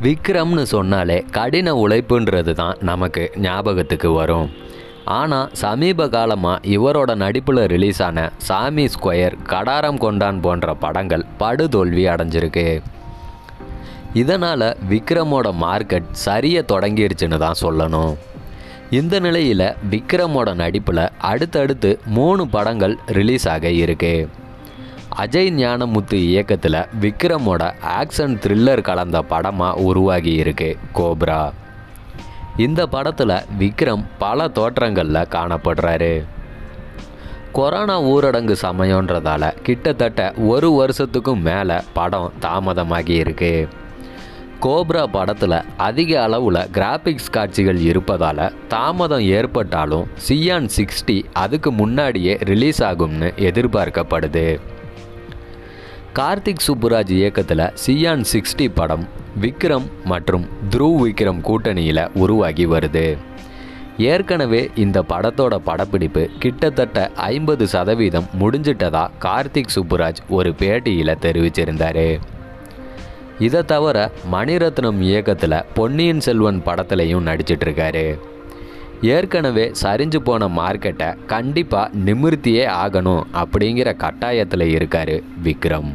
விக்ரம்னு சொன்னாலே கடின உழைப்புன்றது தான் நமக்கு ஞாபகத்துக்கு வரும் ஆனால் சமீப காலமாக இவரோட நடிப்பில் ரிலீஸ் ஆன சாமி ஸ்கொயர் கடாரம் கொண்டான் போன்ற படங்கள் படுதோல்வி அடைஞ்சிருக்கு இதனால் விக்ரமோட மார்க்கெட் சரிய தொடங்கிருச்சுன்னு தான் சொல்லணும் இந்த நிலையில் விக்ரமோட நடிப்பில் அடுத்தடுத்து மூணு படங்கள் ரிலீஸ் ஆக இருக்கு அஜய் ஞானமுத்து இயக்கத்தில் விக்ரமோட ஆக்ஷன் த்ரில்லர் கலந்த படமாக உருவாகி இருக்கு கோப்ரா இந்த படத்தில் விக்ரம் பல தோற்றங்களில் காணப்படுறாரு கொரோனா ஊரடங்கு சமயன்றதால கிட்டத்தட்ட ஒரு வருஷத்துக்கும் மேலே படம் தாமதமாகி இருக்கு கோப்ரா படத்தில் அதிக அளவில் கிராபிக்ஸ் காட்சிகள் இருப்பதால் தாமதம் ஏற்பட்டாலும் சியான் சிக்ஸ்டி அதுக்கு முன்னாடியே ரிலீஸ் ஆகும்னு எதிர்பார்க்கப்படுது கார்த்திக் சுப்புராஜ் இயக்கத்தில் சியான் சிக்ஸ்டி படம் விக்ரம் மற்றும் த்ருவ் விக்ரம் கூட்டணியில் உருவாகி வருது ஏற்கனவே இந்த படத்தோட படப்பிடிப்பு கிட்டத்தட்ட ஐம்பது சதவீதம் முடிஞ்சிட்டதா கார்த்திக் சுப்புராஜ் ஒரு பேட்டியில் தெரிவிச்சிருந்தாரு இதை தவிர மணிரத்னம் இயக்கத்தில் பொன்னியின் செல்வன் படத்துலையும் நடிச்சிட்டு இருக்காரு ஏற்கனவே சரிஞ்சு போன மார்க்கெட்டை கண்டிப்பாக நிமிர்த்தியே ஆகணும் அப்படிங்கிற கட்டாயத்தில் இருக்காரு விக்ரம்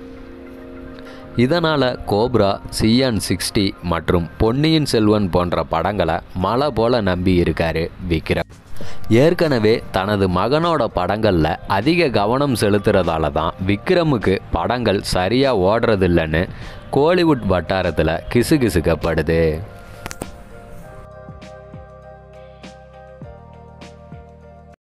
இதனால் கோப்ரா சியான் சிக்ஸ்டி மற்றும் பொன்னியின் செல்வன் போன்ற படங்களை மலை போல நம்பி இருக்காரு விக்ரம் ஏற்கனவே தனது மகனோட படங்களில் அதிக கவனம் செலுத்துறதால தான் விக்ரமுக்கு படங்கள் சரியாக ஓடுறதில்லைன்னு கோலிவுட் வட்டாரத்தில் கிசுகிசுக்கப்படுது